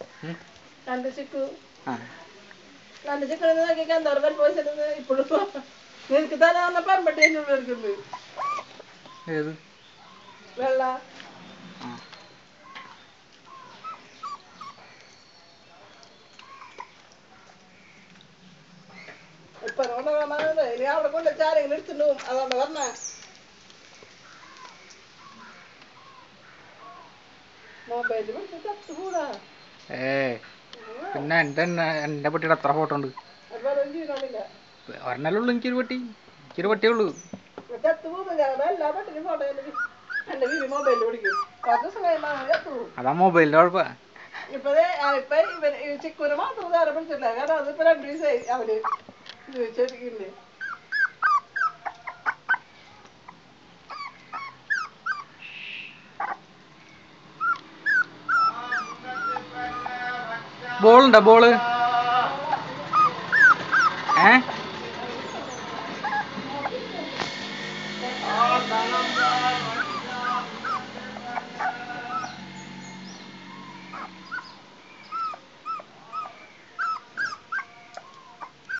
ഉം. രണ്ട് ചിക്കു ആ രണ്ട് ചിക്കൻ നോക്കി എന്തോരം പോയിച്ചിട്ട് ഇപ്പോഴും നിനക്ക് തരാന്ന പെമ്പട്ടി എടുക്കുന്നത് ഏത് വെള്ള ആ ഇപ്പൊ അതുകൊണ്ട് പറഞ്ഞത് ഇനി അവിടെ കൊണ്ട് ചാരെങ്കിലും എടുത്തിട്ട് പോകും അതുകൊണ്ട് പറഞ്ഞ മൊബൈൽ വിളിച്ച് ചത്തുകൂടാ ഏ പിന്നെ എൻ്റെ എൻ്റെ പട്ടിയുടെ എത്ര ഫോട്ടോ ഉണ്ട് അതുപോലെ ജീവനമില്ല ഒരെണ്ണല്ലേ ഉള്ളൂ എനിക്കൊരു പട്ടി എനിക്കൊരു പട്ടിയേ ഉള്ളൂ ചത്തുപോകും ഞങ്ങളുടെ എല്ലാ പട്ടിനും ഫോട്ടോ എന്റെ വീട് മൊബൈലിൽ പിടിക്കും കുറച്ച് ദിവസം കഴിയുമ്പോൾ ചത്തുപോകും അതാ മൊബൈലിൻ്റെ കുഴപ്പം ഇപ്പൊ ദേ, ആ, ഇപ്പൊ ഇവര് ഈ ചിക്കുനെ മാത്രം നേരെ പിടിച്ചിട്ടില്ല കാരണം അതിപ്പോ രണ്ടു ദിവസമായി അവര് ഇത് വെച്ചിരിക്കുന്നുണ്ട് ബോളുണ്ടോ ബോള് ഏ